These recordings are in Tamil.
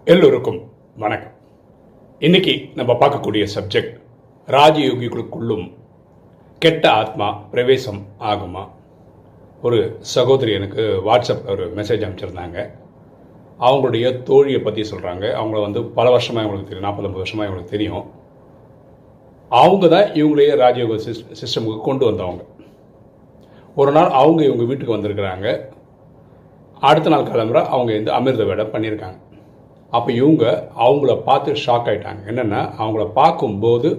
எல்லோருக்கும் வணக்கம் இன்னைக்கு நம்ம பார்க்கக்கூடிய சப்ஜெக்ட் ராஜயோகிகளுக்குள்ளும் கெட்ட ஆத்மா பிரவேசம் ஆகுமா ஒரு சகோதரி எனக்கு வாட்ஸ்அப்பில் ஒரு மெசேஜ் அனுப்பிச்சிருந்தாங்க அவங்களுடைய தோழியை பற்றி சொல்கிறாங்க அவங்கள வந்து பல வருஷமாக இவங்களுக்கு தெரியும் நாற்பது ஐம்பது வருஷமாக இவங்களுக்கு தெரியும் அவங்க தான் இவங்களையே ராஜயோக சிஸ் சிஸ்டமுக்கு கொண்டு வந்தவங்க ஒரு நாள் அவங்க இவங்க வீட்டுக்கு வந்திருக்கிறாங்க அடுத்த நாள் கிளம்புற அவங்க இந்த அமிர்த வேலை பண்ணியிருக்காங்க அப்போ இவங்க அவங்கள பார்த்து ஷாக் ஆயிட்டாங்க என்னென்னா அவங்கள பார்க்கும்போது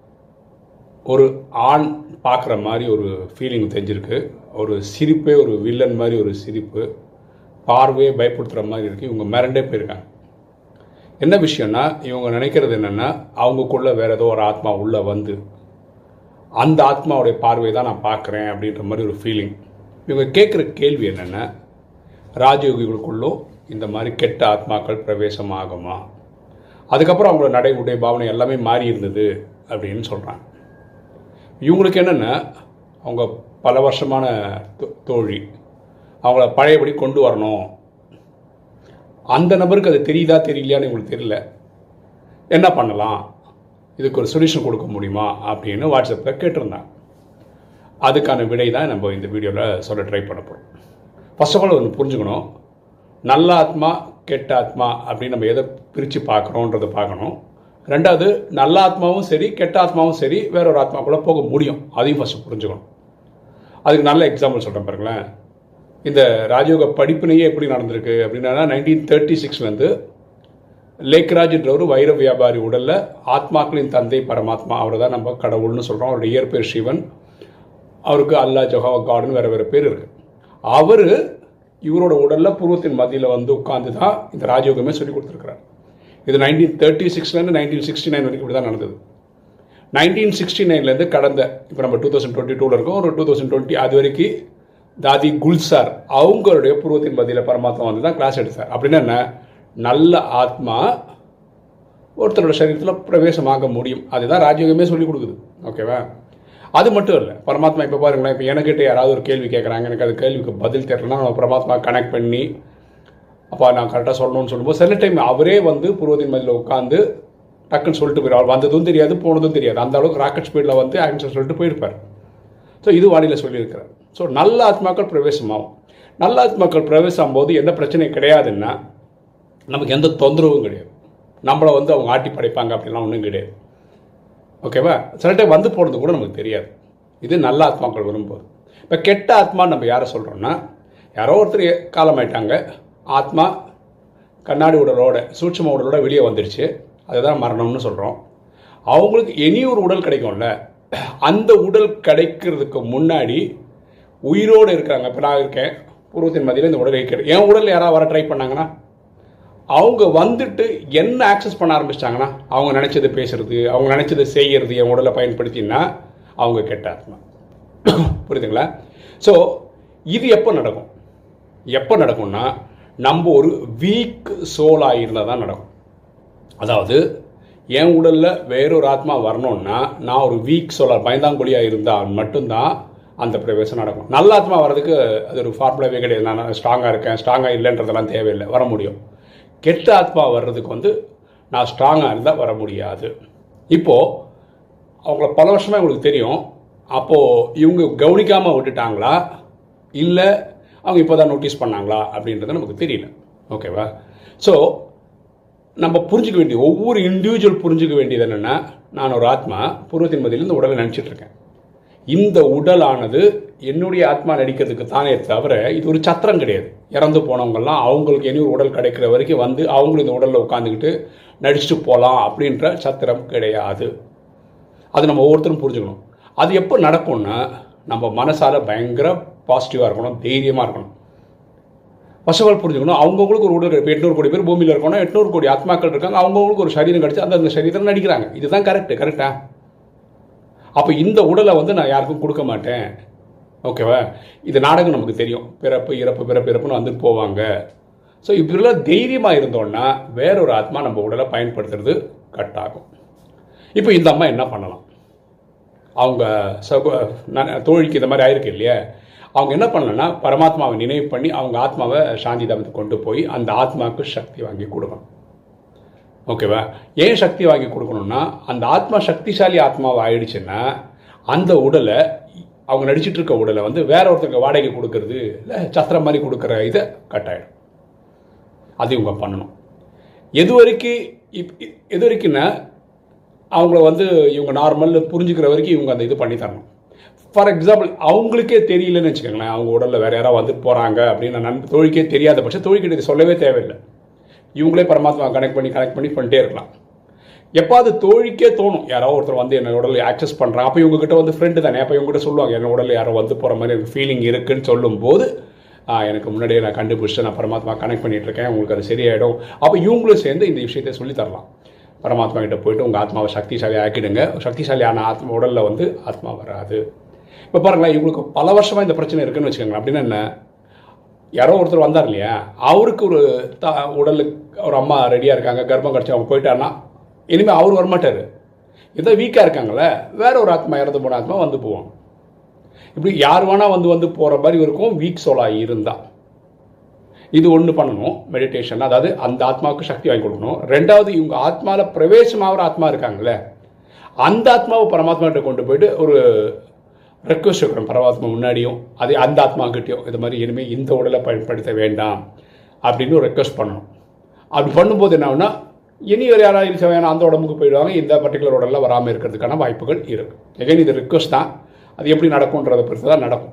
ஒரு ஆண் பார்க்குற மாதிரி ஒரு ஃபீலிங் தெரிஞ்சிருக்கு ஒரு சிரிப்பே ஒரு வில்லன் மாதிரி ஒரு சிரிப்பு பார்வையே பயப்படுத்துகிற மாதிரி இருக்குது இவங்க மிரண்டே போயிருக்காங்க என்ன விஷயம்னா இவங்க நினைக்கிறது என்னென்னா அவங்கக்குள்ளே வேறு ஏதோ ஒரு ஆத்மா உள்ளே வந்து அந்த ஆத்மாவுடைய பார்வை தான் நான் பார்க்குறேன் அப்படின்ற மாதிரி ஒரு ஃபீலிங் இவங்க கேட்குற கேள்வி என்னென்னா ராஜயோகிகளுக்குள்ளும் இந்த மாதிரி கெட்ட ஆத்மாக்கள் பிரவேசம் ஆகுமா அதுக்கப்புறம் அவங்களோட நடை உடை பாவனை எல்லாமே மாறி இருந்தது அப்படின்னு சொல்கிறாங்க இவங்களுக்கு என்னென்னா அவங்க பல வருஷமான தோ- தோழி அவங்கள பழையபடி கொண்டு வரணும் அந்த நபருக்கு அது தெரியுதா தெரியலையான்னு இவங்களுக்கு தெரியல என்ன பண்ணலாம் இதுக்கு ஒரு சொல்யூஷன் கொடுக்க முடியுமா அப்படின்னு வாட்ஸ்அப்பில் கேட்டிருந்தாங்க அதுக்கான விடை தான் நம்ம இந்த வீடியோவில் சொல்ல ட்ரை பண்ண போகிறோம் ஃபர்ஸ்ட் ஆஃப் ஆல் ஒன்று புரிஞ்சுக்கணும் நல்ல ஆத்மா கெட்ட ஆத்மா அப்படின்னு நம்ம எதை பிரித்து பார்க்குறோன்றதை பார்க்கணும் ரெண்டாவது நல்ல ஆத்மாவும் சரி கெட்ட ஆத்மாவும் சரி வேற ஒரு ஆத்மாக்குள்ளே போக முடியும் அதையும் ஃபஸ்ட்டு புரிஞ்சுக்கணும் அதுக்கு நல்ல எக்ஸாம்பிள் சொல்கிறேன் பாருங்களேன் இந்த ராஜயோக படிப்பினையே எப்படி நடந்திருக்கு அப்படின்னா நைன்டீன் தேர்ட்டி சிக்ஸ்லேருந்து லேக்ராஜ்ன்றவர் வைர வியாபாரி உடல்ல ஆத்மாக்களின் தந்தை பரமாத்மா அவரை தான் நம்ம கடவுள்னு சொல்கிறோம் அவருடைய இயற்பேர் சிவன் அவருக்கு அல்லா ஜஹா காடுன்னு வேற வேற பேர் இருக்கு அவர் இவரோட உடல்ல பூர்வத்தின் மத்தியில் வந்து உட்கார்ந்து தான் இந்த ராஜயோகமே சொல்லி கொடுத்துருக்கிறார் இது நைன்டீன் தேர்ட்டி சிக்ஸ்லேருந்து நைன்டீன் சிக்ஸ்டி நைன் வரைக்கும் இப்படி தான் நடந்தது நைன்டீன் சிக்ஸ்டி நைன்லேருந்து கடந்த இப்போ நம்ம டூ தௌசண்ட் டுவெண்ட்டி டூவில் இருக்கோம் ஒரு டூ தௌசண்ட் டுவெண்ட்டி அது வரைக்கும் தாதி குல்சார் அவங்களுடைய பூர்வத்தின் மத்தியில் பரமாத்மா வந்து தான் கிளாஸ் எடுத்தார் அப்படின்னா என்ன நல்ல ஆத்மா ஒருத்தரோட சரீரத்தில் பிரவேசமாக முடியும் அதுதான் ராஜயோகமே சொல்லி கொடுக்குது ஓகேவா அது மட்டும் இல்லை பரமாத்மா இப்போ பாருங்களேன் இப்போ எனக்கிட்ட யாராவது ஒரு கேள்வி கேட்குறாங்க எனக்கு அது கேள்விக்கு பதில் தெரியலனா நம்ம பரமாத்மா கனெக்ட் பண்ணி அப்பா நான் கரெக்டாக சொல்லணும்னு சொல்லும்போது சில டைம் அவரே வந்து பூர்வத்தின் மதியில் உட்காந்து டக்குன்னு சொல்லிட்டு போயிடுவார் வந்ததும் தெரியாது போனதும் தெரியாது அந்த அளவுக்கு ராக்கெட் ஸ்பீடில் வந்து ஆன்சர் சொல்லிட்டு போயிருப்பார் ஸோ இது வானிலை சொல்லியிருக்கிறார் ஸோ நல்ல ஆத்மாக்கள் பிரவேசமாகும் நல்ல ஆத்மாக்கள் பிரவேசம் போது எந்த பிரச்சனையும் கிடையாதுன்னா நமக்கு எந்த தொந்தரவும் கிடையாது நம்மளை வந்து அவங்க ஆட்டி படைப்பாங்க அப்படிலாம் ஒன்றும் கிடையாது ஓகேவா சில டைம் வந்து போகிறது கூட நமக்கு தெரியாது இது நல்ல ஆத்மாக்கள் வரும்போது இப்போ கெட்ட ஆத்மா நம்ம யாரை சொல்கிறோம்னா யாரோ ஒருத்தர் காலமாயிட்டாங்க ஆத்மா கண்ணாடி உடலோட சூட்சும உடலோட வெளியே வந்துடுச்சு அதுதான் மரணம்னு சொல்கிறோம் அவங்களுக்கு இனி ஒரு உடல் கிடைக்கும்ல அந்த உடல் கிடைக்கிறதுக்கு முன்னாடி உயிரோடு இருக்காங்க இப்போ நான் இருக்கேன் பூர்வத்தின் மத்தியில் இந்த உடல் இருக்கிறேன் என் உடல் யாராவது வர ட்ரை பண்ணாங்கன்னா அவங்க வந்துட்டு என்ன ஆக்சஸ் பண்ண ஆரம்பிச்சிட்டாங்கன்னா அவங்க நினைச்சதை பேசுறது அவங்க நினைச்சதை செய்யறது என் உடலை பயன்படுத்தினா அவங்க கெட்ட ஆத்மா புரியுதுங்களா ஸோ இது எப்போ நடக்கும் எப்போ நடக்கும்னா நம்ம ஒரு வீக் சோலாக இருந்தால் தான் நடக்கும் அதாவது என் உடலில் வேறொரு ஆத்மா வரணும்னா நான் ஒரு வீக் சோலார் பயந்தாங்குழியாக இருந்தால் மட்டும்தான் அந்த பிரவேசம் நடக்கும் நல்ல ஆத்மா வர்றதுக்கு அது ஒரு ஃபார்முலாவே கிடையாது நான் ஸ்ட்ராங்காக இருக்கேன் ஸ்ட்ராங்காக இல்லைன்றதெல்லாம் தேவையில்லை வர முடியும் கெட்ட ஆத்மா வர்றதுக்கு வந்து நான் ஸ்ட்ராங்காக இருந்தால் வர முடியாது இப்போது அவங்கள பல வருஷமாக உங்களுக்கு தெரியும் அப்போது இவங்க கவனிக்காமல் விட்டுட்டாங்களா இல்லை அவங்க இப்போ தான் நோட்டீஸ் பண்ணாங்களா அப்படின்றது நமக்கு தெரியல ஓகேவா ஸோ நம்ம புரிஞ்சுக்க வேண்டிய ஒவ்வொரு இண்டிவிஜுவல் புரிஞ்சுக்க வேண்டியது என்னென்னா நான் ஒரு ஆத்மா பூர்வத்தின் மதியில் இந்த உடலை நினச்சிட்டு இருக்கேன் இந்த உடலானது என்னுடைய ஆத்மா நடிக்கிறதுக்கு தானே தவிர இது ஒரு சத்திரம் கிடையாது இறந்து போனவங்கெல்லாம் அவங்களுக்கு இனி ஒரு உடல் கிடைக்கிற வரைக்கும் வந்து அவங்களும் இந்த உடலில் உட்காந்துக்கிட்டு நடிச்சுட்டு போகலாம் அப்படின்ற சத்திரம் கிடையாது அது நம்ம ஒவ்வொருத்தரும் புரிஞ்சுக்கணும் அது எப்போ நடக்கும்னா நம்ம மனசால பயங்கர பாசிட்டிவாக இருக்கணும் தைரியமாக இருக்கணும் ஃபர்ஸ்ட் ஆஃப் ஆல் புரிஞ்சுக்கணும் அவங்கவுங்களுக்கு ஒரு உடல் இப்போ எட்நூறு கோடி பேர் பூமியில் இருக்கணும் எட்நூறு கோடி ஆத்மாக்கள் இருக்காங்க அவங்கவுங்களுக்கு ஒரு சரீரம் கிடச்சி அந்த அந்த சரீரத்தில் நடிக்கிறாங்க இதுதான் கரெக்ட் கரெக்டா அப்போ இந்த உடலை வந்து நான் யாருக்கும் கொடுக்க மாட்டேன் ஓகேவா இது நாடகம் நமக்கு தெரியும் பிறப்பு இறப்பு பிறப்பு இறப்புன்னு வந்துட்டு போவாங்க ஸோ இப்படிலாம் தைரியமாக இருந்தோன்னா வேற ஒரு ஆத்மா நம்ம உடலை பயன்படுத்துறது கட் ஆகும் இப்போ இந்த அம்மா என்ன பண்ணலாம் அவங்க சகோ ந- தோழிக்கு இந்த மாதிரி ஆயிருக்கு இல்லையா அவங்க என்ன பண்ணலன்னா பரமாத்மாவை நினைவு பண்ணி அவங்க ஆத்மாவை சாந்தி தாமத்துக்கு கொண்டு போய் அந்த ஆத்மாவுக்கு சக்தி வாங்கி கொடுக்கணும் ஓகேவா ஏன் சக்தி வாங்கி கொடுக்கணும்னா அந்த ஆத்மா சக்திசாலி ஆத்மாவை ஆயிடுச்சுன்னா அந்த உடலை அவங்க நடிச்சிட்டு இருக்க உடலை வந்து வேற ஒருத்தருக்கு வாடகை கொடுக்கறது இல்லை சத்திரம் மாதிரி கொடுக்குற இதை கட் ஆகிடும் அது இவங்க பண்ணணும் எது வரைக்கும் இப் இ- எது வரைக்கும்னா அவங்கள வந்து இவங்க நார்மல் புரிஞ்சுக்கிற வரைக்கும் இவங்க அந்த இது பண்ணி தரணும் ஃபார் எக்ஸாம்பிள் அவங்களுக்கே தெரியலன்னு வச்சுக்கோங்களேன் அவங்க உடலில் வேற யாராவது வந்துட்டு போகிறாங்க அப்படின்னு நண்ப தோழிக்கே தெரியாத பட்சம் தோழிக்கிட்ட இது சொல்லவே தேவையில்லை இவங்களே பரமாத்மா கனெக்ட் பண்ணி கனெக்ட் பண்ணி பண்ணிட்டே இருக்கலாம் எப்பாவது தோழிக்கே தோணும் யாரோ ஒருத்தர் வந்து என்ன உடலை ஆக்சஸ் பண்ணுறான் அப்போ இவங்க கிட்ட வந்து ஃப்ரெண்டு தானே அப்போ இவங்க கிட்ட சொல்லுவாங்க என்ன உடலில் யாரோ வந்து போகிற மாதிரி எனக்கு ஃபீலிங் இருக்குன்னு சொல்லும்போது ஆ, எனக்கு முன்னாடியே நான் கண்டுபிடிச்சு நான் பரமாத்மா கனெக்ட் பண்ணிட்டு இருக்கேன் உங்களுக்கு அது சரியாயிடும் அப்போ இவங்களும் சேர்ந்து இந்த விஷயத்தை சொல்லி தரலாம் பரமாத்மா கிட்ட போயிட்டு உங்கள் ஆத்மாவை சக்திசாலி ஆக்கிடுங்க சக்திசாலியான ஆத்மா உடலில் வந்து ஆத்மா வராது இப்போ பாருங்களேன் இவங்களுக்கு பல வருஷமாக இந்த பிரச்சனை இருக்குன்னு வச்சுக்கோங்களேன் அப்படின்னா என்ன யாரோ ஒருத்தர் வந்தார் இல்லையா அவருக்கு ஒரு த உடலுக்கு ஒரு அம்மா ரெடியாக இருக்காங்க கர்ப்பம் கடிச்சு அவங்க போயிட்டாருன்னா இனிமேல் அவர் வரமாட்டார் ஏதோ வீக்காக இருக்காங்களே வேற ஒரு ஆத்மா இறந்து போன ஆத்மா வந்து போவோம் இப்படி யார் வேணால் வந்து வந்து போகிற மாதிரி இருக்கும் வீக் சோலாக இருந்தால் இது ஒன்று பண்ணணும் மெடிடேஷன் அதாவது அந்த ஆத்மாவுக்கு சக்தி வாங்கி கொடுக்கணும் ரெண்டாவது இவங்க ஆத்மாவில் பிரவேசமாகிற ஆத்மா இருக்காங்களே அந்த ஆத்மாவை பரமாத்மாகிட்ட கொண்டு போயிட்டு ஒரு ரெக்வஸ்ட் வைக்கிறோம் பரமாத்மா முன்னாடியும் அதே அந்த ஆத்மாக்கிட்டையும் இது மாதிரி இனிமேல் இந்த உடலை பயன்படுத்த வேண்டாம் அப்படின்னு ஒரு ரெக்வஸ்ட் பண்ணணும் அப்படி பண்ணும்போது என்ன ஆகும்னா இனி ஒரு யாராவது இருக்க வேணாம் அந்த உடம்புக்கு போயிடுவாங்க இந்த பர்டிகுலர் உடலில் வராமல் இருக்கிறதுக்கான வாய்ப்புகள் இருக்கு எகைன் இது ரிக்வஸ்ட் தான் அது எப்படி நடக்கும்ன்றதை பொறுத்து தான் நடக்கும்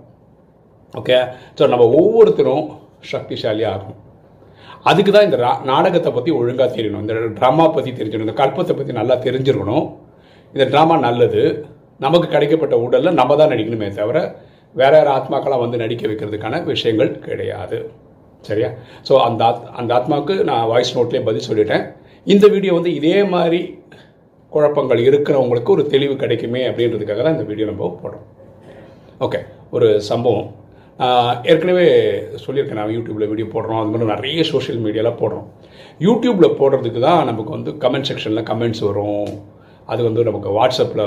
ஓகே ஸோ நம்ம ஒவ்வொருத்தரும் சக்திசாலி ஆகணும் அதுக்கு தான் இந்த ரா- நாடகத்தை பற்றி ஒழுங்காக தெரியணும் இந்த ட்ராமா பற்றி தெரிஞ்சிடணும் இந்த கல்பத்தை பற்றி நல்லா தெரிஞ்சிருக்கணும் இந்த ட்ராமா நல்லது நமக்கு கிடைக்கப்பட்ட உடலில் நம்ம தான் நடிக்கணுமே தவிர வேற யார் ஆத்மாக்களாக வந்து நடிக்க வைக்கிறதுக்கான விஷயங்கள் கிடையாது சரியா ஸோ அந்த ஆத் அந்த ஆத்மாவுக்கு நான் வாய்ஸ் நோட்லேயே பதில் சொல்லிட்டேன் இந்த வீடியோ வந்து இதே மாதிரி குழப்பங்கள் இருக்கிறவங்களுக்கு ஒரு தெளிவு கிடைக்குமே அப்படின்றதுக்காக தான் இந்த வீடியோ நம்ம போடுறோம் ஓகே ஒரு சம்பவம் ஆஹ் ஏற்கனவே சொல்லியிருக்கேன் நான் யூடியூப்பில் வீடியோ போடுறோம் அது மாதிரி நிறைய சோஷியல் மீடியாவில் போடுறோம் யூடியூப்பில் போடுறதுக்கு தான் நமக்கு வந்து கமெண்ட் செக்ஷனில் கமெண்ட்ஸ் வரும் அது வந்து நமக்கு வாட்ஸ்அப்பில்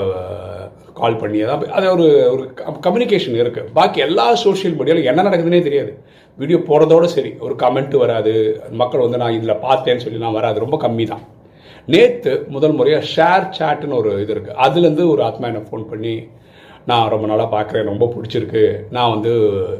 கால் பண்ணி அதான் அது ஒரு ஒரு கம்யூனிகேஷன் இருக்குது பாக்கி எல்லா சோஷியல் மீடியாவில் என்ன நடக்குதுன்னே தெரியாது வீடியோ போகிறதோட சரி ஒரு கமெண்ட் வராது மக்கள் வந்து நான் இதில் பார்த்தேன்னு சொல்லி நான் வராது ரொம்ப கம்மி தான் நேற்று முதல் முறையாக ஷேர் சாட்னு ஒரு இது இருக்குது அதுலேருந்து ஒரு ஆத்மா எனக்கு ஃபோன் பண்ணி நான் ரொம்ப நாளாக பார்க்குறேன் ரொம்ப பிடிச்சிருக்கு நான் வந்து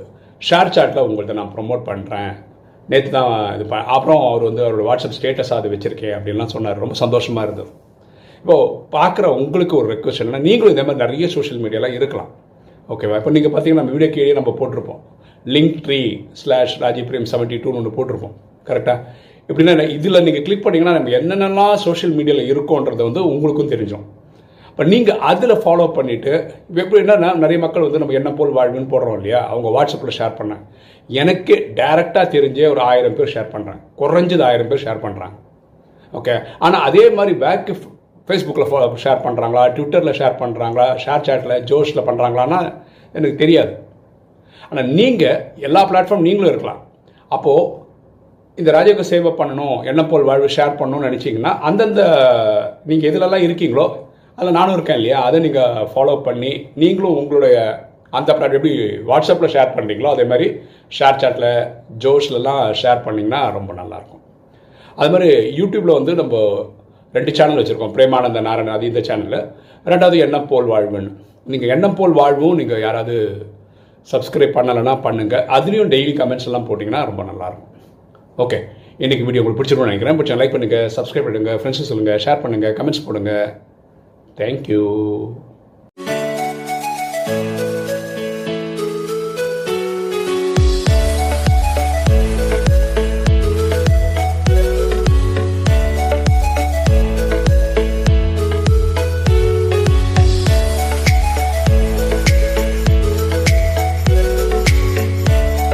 ஷேர் சாட்டில் உங்கள்கிட்ட நான் ப்ரொமோட் பண்ணுறேன் நேற்று தான் இது ப அப்புறம் அவர் வந்து அவரோட வாட்ஸ்அப் ஸ்டேட்டஸாக அது வச்சுருக்கேன் அப்படின்லாம் சொன்னார் ரொம்ப சந்தோஷமாக இருந்தது இப்போது பார்க்குற உங்களுக்கு ஒரு ரெக்வஸ்ட் என்னன்னா நீங்களும் இதே மாதிரி நிறைய சோஷியல் மீடியாலாம் இருக்கலாம் ஓகேவா இப்போ நீங்கள் பார்த்தீங்கன்னா நம்ம வீடியோ கீழே நம்ம போட்டிருப்போம் link tree slash Raji Prem seventy டூன்னு ஒன்று போட்டிருப்போம் கரெக்டாக இப்படின்னா இதில் நீங்கள் கிளிக் பண்ணீங்கன்னா நம்ம என்னென்னலாம் சோஷியல் மீடியாவில் இருக்கோன்றது வந்து உங்களுக்கும் தெரிஞ்சும் இப்போ நீங்கள் அதில் ஃபாலோ பண்ணிவிட்டு இப்போ எப்படி என்னன்னா நிறைய மக்கள் வந்து நம்ம என்ன போல் வாழ்வுன்னு போடுறோம் இல்லையா அவங்க வாட்ஸ்அப்பில் ஷேர் பண்ணாங்க எனக்கு டைரெக்டாக தெரிஞ்சே ஒரு ஆயிரம் பேர் ஷேர் பண்ணுறாங்க குறைஞ்சது ஆயிரம் பேர் ஷேர் பண்ணுறாங்க ஓகே ஆனால் அதே மாதிரி பேக்கு ஃபேஸ்புக்கில் ஷேர் பண்ணுறாங்களா ட்விட்டரில் ஷேர் பண்ணுறாங்களா ஷேர் சேட்டில் ஜோஷில் பண்ணுறாங்களான்னா எனக்கு தெரியாது ஆனால் நீங்கள் எல்லா பிளாட்ஃபார்ம் நீங்களும் இருக்கலாம் அப்போது இந்த ராஜயோக சேவை பண்ணணும் என்ன போல் வாழ்வு ஷேர் பண்ணணும்னு நினச்சிங்கன்னா அந்தந்த நீங்கள் எதுலலாம் இருக்கீங்களோ அதில் நானும் இருக்கேன் இல்லையா அதை நீங்கள் ஃபாலோ பண்ணி நீங்களும் உங்களுடைய அந்த பிளாட் எப்படி வாட்ஸ்அப்பில் ஷேர் பண்ணுறீங்களோ அதே மாதிரி ஷேர் சாட்டில் ஜோஷ்லலாம் ஷேர் பண்ணிங்கன்னா ரொம்ப நல்லாயிருக்கும் அது மாதிரி யூடியூப்பில் வந்து நம்ம ரெண்டு சேனல் வச்சுருக்கோம் பிரேமானந்த நாராயணன் அது இந்த சேனலில் ரெண்டாவது எண்ணம் போல் வாழ்வுன்னு நீங்கள் எண்ணம் போல் வாழ்வும் நீங்கள் யாராவது சப்ஸ்கிரைப் பண்ணலைன்னா பண்ணுங்கள் அதுலேயும் டெய்லி கமெண்ட்ஸ் எல்லாம் போட்டிங்கன்னா ரொம்ப நல்லாயிருக்கும் ஓகே இன்னைக்கு வீடியோ உங்களுக்கு பிடிச்சிருக்கும்னு நினைக்கிறேன் பிடிச்சா லைக் பண்ணுங்கள் சப்ஸ்கிரைப் பண்ணுங்கள் ஃப்ரெண்ட்ஸுக்கு சொல்லுங்கள் ஷேர் பண்ணுங்கள் கமெண்ட்ஸ் போடுங்க தேங்க்யூ